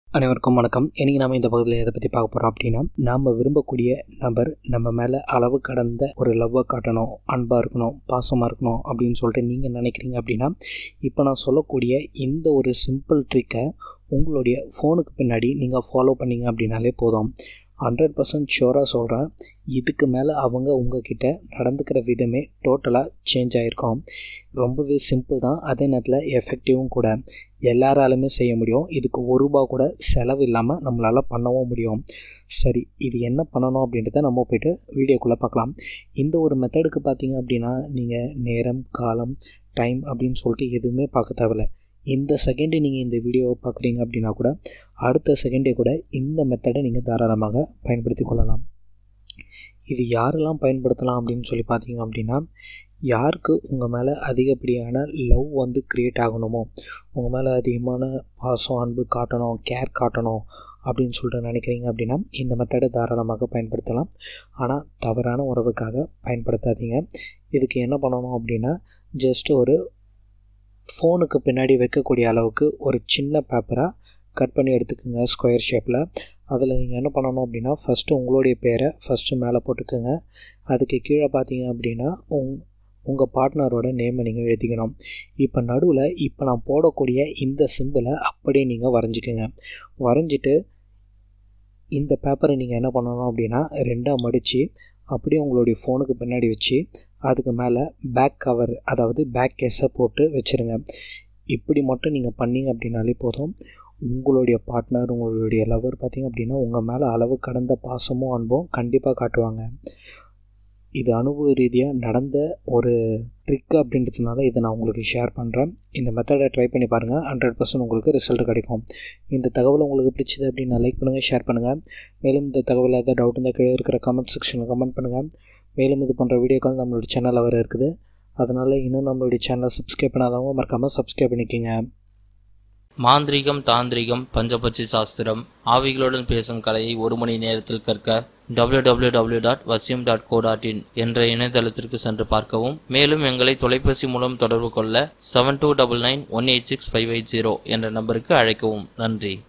அனைவருக்கும் வணக்கம் இன்னைக்கு நாம இந்த பகுதியில் எதை பற்றி பார்க்க போகிறோம் அப்படின்னா நாம் விரும்பக்கூடிய நபர் நம்ம மேலே அளவு கடந்த ஒரு லவ்வை காட்டணும் அன்பாக இருக்கணும் பாசமாக இருக்கணும் அப்படின்னு சொல்லிட்டு நீங்கள் நினைக்கிறீங்க அப்படின்னா இப்போ நான் சொல்லக்கூடிய இந்த ஒரு சிம்பிள் ட்ரிக்கை உங்களுடைய ஃபோனுக்கு பின்னாடி நீங்கள் ஃபாலோ பண்ணீங்க அப்படின்னாலே போதும் ஹண்ட்ரட் பர்சன்ட் ஷுவராக சொல்கிறேன் இதுக்கு மேலே அவங்க உங்ககிட்ட நடந்துக்கிற விதமே டோட்டலாக சேஞ்ச் ஆகிருக்கும் ரொம்பவே சிம்பிள் தான் அதே நேரத்தில் எஃபெக்டிவும் கூட எல்லாராலுமே செய்ய முடியும் இதுக்கு ஒரு ரூபா கூட செலவு இல்லாமல் நம்மளால் பண்ணவும் முடியும் சரி இது என்ன பண்ணணும் அப்படின்றத நம்ம போய்ட்டு வீடியோக்குள்ளே பார்க்கலாம் இந்த ஒரு மெத்தடுக்கு பார்த்தீங்க அப்படின்னா நீங்கள் நேரம் காலம் டைம் அப்படின்னு சொல்லிட்டு எதுவுமே பார்க்க தேவையில்ல இந்த செகண்டு நீங்கள் இந்த வீடியோவை பார்க்குறீங்க அப்படின்னா கூட அடுத்த செகண்டே கூட இந்த மெத்தடை நீங்கள் தாராளமாக பயன்படுத்தி கொள்ளலாம் இது யாரெல்லாம் பயன்படுத்தலாம் அப்படின்னு சொல்லி பார்த்தீங்க அப்படின்னா யாருக்கு உங்கள் மேலே அதிகப்படியான லவ் வந்து க்ரியேட் ஆகணுமோ உங்கள் மேலே அதிகமான பாசம் அன்பு காட்டணும் கேர் காட்டணும் அப்படின்னு சொல்லிட்டு நினைக்கிறீங்க அப்படின்னா இந்த மெத்தடை தாராளமாக பயன்படுத்தலாம் ஆனால் தவறான உறவுக்காக பயன்படுத்தாதீங்க இதுக்கு என்ன பண்ணணும் அப்படின்னா ஜஸ்ட் ஒரு ஃபோனுக்கு பின்னாடி வைக்கக்கூடிய அளவுக்கு ஒரு சின்ன பேப்பராக கட் பண்ணி எடுத்துக்கோங்க ஸ்கொயர் ஷேப்பில் அதில் நீங்கள் என்ன பண்ணணும் அப்படின்னா ஃபஸ்ட்டு உங்களுடைய பேரை ஃபஸ்ட்டு மேலே போட்டுக்கோங்க அதுக்கு கீழே பார்த்தீங்க அப்படின்னா உங் உங்கள் பார்ட்னரோட நேமை நீங்கள் எழுதிக்கணும் இப்போ நடுவில் இப்போ நான் போடக்கூடிய இந்த சிம்பிளை அப்படியே நீங்கள் வரைஞ்சிக்கோங்க வரைஞ்சிட்டு இந்த பேப்பரை நீங்கள் என்ன பண்ணணும் அப்படின்னா ரெண்டாக மடித்து அப்படியே உங்களுடைய ஃபோனுக்கு பின்னாடி வச்சு அதுக்கு மேலே பேக் கவர் அதாவது பேக் கேஸை போட்டு வச்சுருங்க இப்படி மட்டும் நீங்கள் பண்ணீங்க அப்படின்னாலே போதும் உங்களுடைய பார்ட்னர் உங்களுடைய லவர் பார்த்திங்க அப்படின்னா உங்கள் மேலே அளவு கடந்த பாசமும் அன்பும் கண்டிப்பாக காட்டுவாங்க இது அனுபவ ரீதியாக நடந்த ஒரு ட்ரிக் அப்படின்றதுனால இதை நான் உங்களுக்கு ஷேர் பண்ணுறேன் இந்த மெத்தடை ட்ரை பண்ணி பாருங்கள் ஹண்ட்ரட் பர்சன்ட் உங்களுக்கு ரிசல்ட் கிடைக்கும் இந்த தகவல் உங்களுக்கு பிடிச்சது அப்படின்னா லைக் பண்ணுங்கள் ஷேர் பண்ணுங்கள் மேலும் இந்த தகவல் ஏதாவது டவுட் இருந்தால் கீழே இருக்கிற கமெண்ட் செக்ஷனில் கமெண்ட் பண்ணுங்கள் மேலும் இது போன்ற வீடியோக்கள் நம்மளுடைய சேனலில் வர இருக்குது அதனால் இன்னும் நம்மளுடைய சேனலை சப்ஸ்கிரைப் பண்ணாதவங்க மறக்காமல் சப்ஸ்கிரைப் பண்ணிக்கோங்க மாந்திரீகம் தாந்திரிகம் பஞ்சபட்சி சாஸ்திரம் ஆவிகளுடன் பேசும் கலையை ஒரு மணி நேரத்தில் கற்க www.vasim.co.in டாட் வசியம் டாட் கோ டாட் இன் என்ற இணையதளத்திற்கு சென்று பார்க்கவும் மேலும் எங்களை தொலைபேசி மூலம் தொடர்பு கொள்ள seven two double nine one eight six five eight zero என்ற நம்பருக்கு அழைக்கவும் நன்றி